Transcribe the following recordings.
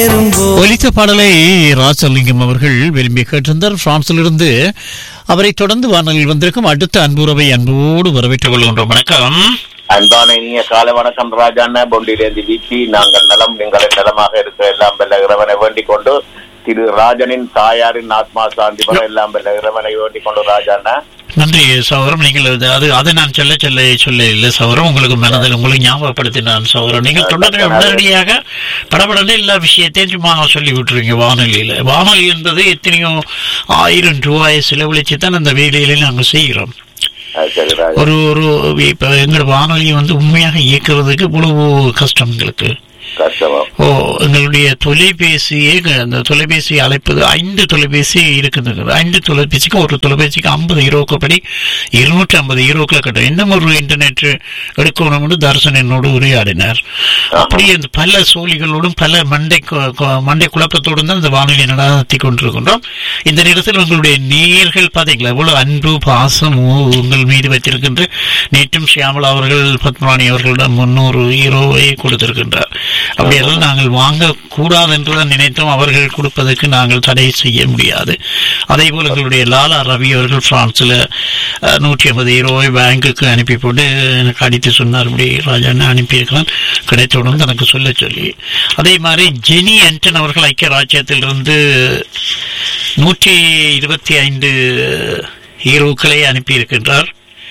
ஒலித்த பாடலை ராசலிங்கம் அவர்கள் விரும்பி கேட்டிருந்தார் பிரான்சிலிருந்து அவரை தொடர்ந்து வானொலியில் வந்திருக்கும் அடுத்த அன்புறவை அன்போடு வரவேற்றுக் கொள்கின்றோம் வணக்கம் அன்பான இனிய காலை வணக்கம் ராஜாண்ணா பொண்டிலேந்தி வீச்சி நாங்கள் நலம் நீங்கள் நலமாக இருக்க எல்லாம் வெல்ல இறைவனை வேண்டிக் கொண்டு திரு ராஜனின் தாயாரின் ஆத்மா சாந்தி பெற எல்லாம் வெல்ல இறைவனை வேண்டிக் கொண்டு ராஜாண்ணா நன்றி சௌரம் நீங்கள் அது அது- அதை நான் சொல்ல சொல்ல சொல்ல இல்லை சௌரம் உங்களுக்கு மனதில் உங்களுக்கு ஞாபகப்படுத்தினான் சௌரம் நீங்கள் தொடர்ந்து உடனடியாக படபடன்னு எல்லா விஷயத்தையும் சும்மா சொல்லி விட்டுருங்க வானொலியில் வானொலி என்பது எத்தனையோ ஆயிரம் ரூபாயை செலவழிச்சு தான் அந்த வேலையில நாங்கள் செய்கிறோம் அது சரி ராஜா ஒரு ஒரு இப்ப எங்களோட வானொலியை வந்து உண்மையாக இயக்குறதுக்கு இவ்வளவு கஷ்டம் எங்களுக்கு கஷ்டமா ஓ எங்களுடைய தொலைபேசியே அந்த தொலைபேசி அழைப்பது ஐந்து தொலைபேசி இருக்குது ஐந்து தொலைபேசிக்கு ஒரு தொலைபேசிக்கு ஐம்பது ஈரோக்கு படி இருநூற்றி ஐம்பது ஈரோக்கில் கட்டும் இன்னும் ஒரு இன்டர்நெட் எடுக்கணும்னு தர்சன் என்னோடு உரையாடினார் அப்படி அந்த பல சோழிகளோடும் பல மண்டை கு- கு- மண்டை குழப்பத்தோடும் தான் இந்த வானொலி நடத்தி கொண்டிருக்கின்றோம் இந்த நேரத்தில் உங்களுடைய நேர்கள் பார்த்தீங்களா எவ்வளவு அன்பு பாசம் உ- உங்கள் மீது வைத்திருக்கின்ற நேற்றும் ஷியாமலா அவர்கள் பத்மராணி அவர்களிடம் முன்னூறு ஹீரோவை கொடுத்திருக்கின்றார் அப்படியெல்லாம் நாங்கள் வாங்க கூடாது என்றுதான் நினைத்தோம் அவர்கள் கொடுப்பதற்கு நாங்கள் தடை செய்ய முடியாது அதே போல எங்களுடைய லாலா ரவி அவர்கள் பிரான்ஸ்ல அஹ், நூற்றி ஐம்பது ஹீரோவை பேங்குக்கு அனுப்பி போட்டு எனக்கு அடித்து சொன்னார் இப்படி ராஜான்னு அனுப்பியிருக்கிறான் கிடைத்தவுடன் எனக்கு சொல்ல சொல்லி அதே மாதிரி ஜெனி ஆண்டன் அவர்கள் ஐக்கிய ராஜ்யத்திலிருந்து நூற்றி இருபத்தி ஐந்து ஹீரோக்களை அனுப்பியிருக்கின்றார்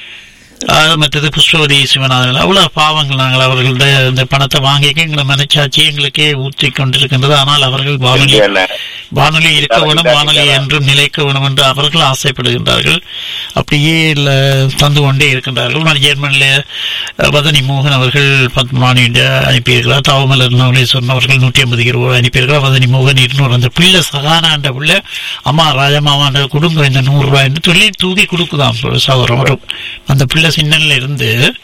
அது மற்றது புஷ்பவதி சிவநாதன் அவ்வளவு பாவங்கள் நாங்கள் அவர்கள்ட்ட இந்த பணத்தை வாங்கிக்க எங்களை மனச்சாட்சி எங்களுக்கே ஊற்றி கொண்டிருக்கின்றது ஆனால் அவர்கள் வானொலி என்ன வானொலி இருக்க வேணும் வானொலி என்றும் நிலைக்க வேணும் என்று அவர்கள் ஆசைப்படுகின்றார்கள் அப்படியே இல்ல தந்து கொண்டே இருக்கின்றார்கள் நான் ஜெர்மனில அஹ், வதனி மோகன் அவர்கள் பத்மானியிட அனுப்பியிருக்கிறார் தாவமலர் நவலேஸ்வரன் அவர்கள் நூற்றி ஐம்பது ரூபாய் அனுப்பியிருக்கிறார் வதனி மோகன் இருநூறு அந்த பிள்ளை சகானாண்ட பிள்ளை அம்மா ராஜமாவாண்ட கொடுங்க இந்த நூறு ரூபாய் என்று சொல்லி தூக்கி கொடுக்குதாம் சகோதரம் ஒரு அந்த பிள்ளை சின்னல்ல இருந்து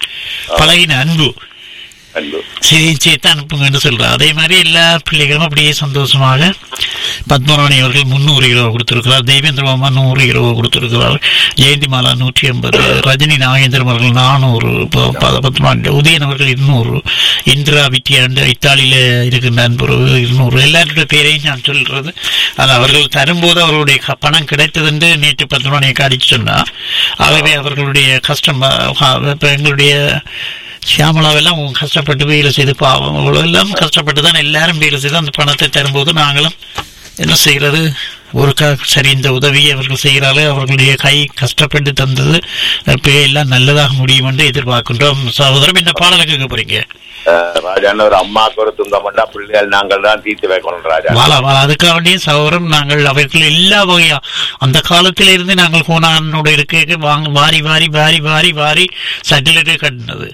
பழகின அன்பு அன்பு சரி சேர்த்து அனுப்புங்க என்று சொல்றார் அதே மாதிரி எல்லா பிள்ளைகளும் அப்படியே சந்தோஷமாக பத்மராணி அவர்கள் முந்நூறு கிலோ கொடுத்திருக்கிறார் தேவேந்திர மாமா நூறு கிலோ கொடுத்திருக்கிறார் ஜெயந்தி மாலா நூற்றி ஐம்பது ரஜினி நாகேந்திரம் அவர்கள் நானூறு ப- ப- பத்மராணி உதயன் அவர்கள் இருநூறு இந்திரா வித்யாண்டு இத்தாலியில இருக்கின்ற அன்புறவு இருநூறு எல்லாருடைய பேரையும் நான் சொல்றது அது அவர்கள் தரும்போது அவர்களுடைய க- பணம் கிடைத்தது என்று நேற்று பத்மராணியை காடிச்சு சொன்னார் ஆகவே அவர்களுடைய கஷ்டம் அஹ், இப்ப எங்களுடைய சியாமலாவெல்லாம் அவங்க கஷ்டப்பட்டு வேலை செய்து பாவம் அவ்வளோ எல்லாம் கஷ்டப்பட்டு தான் எல்லாரும் வேலை செய்து அந்த பணத்தை தரும்போது நாங்களும் என்ன செய்கிறது ஒரு க சரி இந்த உதவியை அவர்கள் செய்கிறார்கள் அவர்களுடைய கை கஷ்டப்பட்டு தந்தது இப்போ எல்லாம் நல்லதாக முடியும் என்று எதிர்பார்க்கின்றோம் சகோதரம் இந்த பாடலை கேட்க போறீங்க அஹ், ராஜாண்ணா ஒரு அம்மாவுக்கு ஒரு துன்பம் பண்ணா பிள்ளைகள் நாங்கள் தான் தீர்த்து வைக்கணும் ராஜா வாழா வாழா அதுக்காக வேண்டிய சகோதரம் நாங்கள் அவர்கள் எல்லா வகையா அந்த காலத்தில இருந்து நாங்கள் கோனானோட இருக்க வாங்க வாரி வாரி வாரி வாரி வாரி சட்டிலிட்டு கட்டினது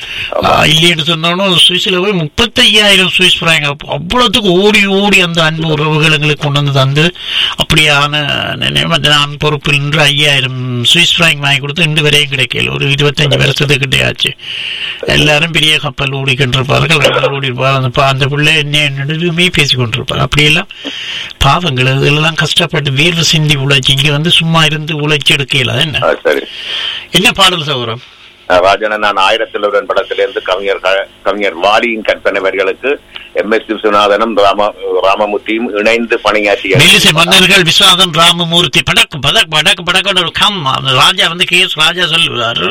ஆஹ் இல்லைன்னு சொன்னாலும் சுவிஸ்ல போய் முப்பத்தையாயிரம் சுவிஸ் பிராங்க அவ்வளவுக்கு ஓடி ஓடி அந்த அன்பு உறவுகள் எங்களுக்கு கொண்டு வந்து தந்து அப்படியான நினைவு நான் பொறுப்பில் நின்று ஐயாயிரம் சுவிஸ் பிராங்க் வாங்கி கொடுத்து இன்று வரையும் கிடைக்கல ஒரு இருபத்தஞ்சு வருஷத்துக்கிட்டே ஆச்சு எல்லாரும் பெரிய கப்பல் ஓடிக்கொண்டிருப்பார்கள் ரெண்டு ஓடி இருப்பார் அந்த பா- அந்த பிள்ளை என்ன நடுவுமே பேசி கொண்டிருப்பார் அப்படியெல்லாம் பாவங்கள் இதெல்லாம் கஷ்டப்பட்டு வேர்வை சிந்தி உழைச்சி இங்க வந்து சும்மா இருந்து உழைச்சி எடுக்கல என்ன அஹ், சரி என்ன பாடல் சௌரம் அஹ், ராஜாண்ணா நான் ஆயிரத்தில் ஒரு படத்திலிருந்து கவிஞர் க- கவிஞர் வாலியின் கற்பனை வரிகளுக்கு எம் எஸ் விஸ்வநாதனும் ராம ராமமூர்த்தியும் இணைந்து பணியாற்றிய மெல்லிசை மன்னர்கள் விஸ்வநாதன் ராமமூர்த்தி படக்கு பதக் படக்கு படக்கு ஒரு கம் அந்த ராஜா வந்து கே எஸ் ராஜா சொல்லுவாரு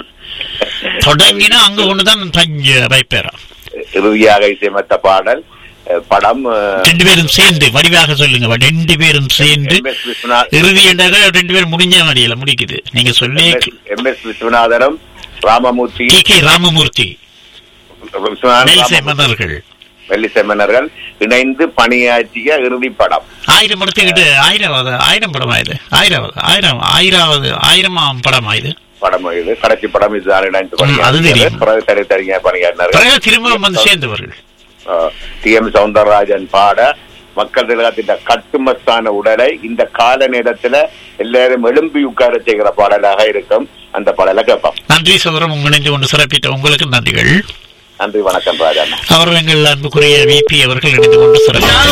தொடங்கினா அங்க ஒண்ணுதான் தஞ்ச வைப்பேரா இறுதியாக இசையமைத்த பாடல் அஹ், படம் அஹ், ரெண்டு பேரும் சேர்ந்து வடிவாக சொல்லுங்க வ- ரெண்டு பேரும் சேர்ந்து எம் எஸ் விஸ்வநாத் இறுதி என்றாக ரெண்டு பேரும் முடிஞ்ச மாதிரியில முடிக்குது நீங்க சொல்லி எம் எஸ் விஸ்வநாதனும் ராமமூர்த்தி டி கே ராமமூர்த்தி விஸ்வநாதன் மெல்லிசை ராமமூர்த்தி, மன்னர்கள் மெல்லிசை மன்னர்கள் இணைந்து பணியாற்றிய இறுதி படம் ஆயிரம் படத்துக்கிட்டு ஆயிரவாது ஆயிரம் படமா இது ஆயிரவாது ஆயிரம் ஆயிராவது ஆயிரமாம் படமா இது படம் இது கடைசி படம் இதுதான் இணைந்து ம், அது பணியாற்றியது தெரியும். பிறகு தனித்தனியாக பணியாற்றினார்கள் பிறகு திரும்ப வந்து சேர்ந்தவர்கள் டி எம் சவுந்தரராஜன் பாட மக்கள் திலகத்தின் கட்டுமஸ்தான உடலை இந்த கால நேரத்துல எல்லாரும் எழும்பி உட்கார செய்கிற பாடலாக இருக்கும் அந்த பாடலை கேட்போம் நன்றி சௌரம் இணைந்து கொண்டு சிறப்பித்த உங்களுக்கு நன்றிகள் நன்றி வணக்கம் ராஜா அவர் எங்கள் அன்புக்குரிய விபி அவர்கள் இணைந்து கொண்டு சிறப்பித்தார்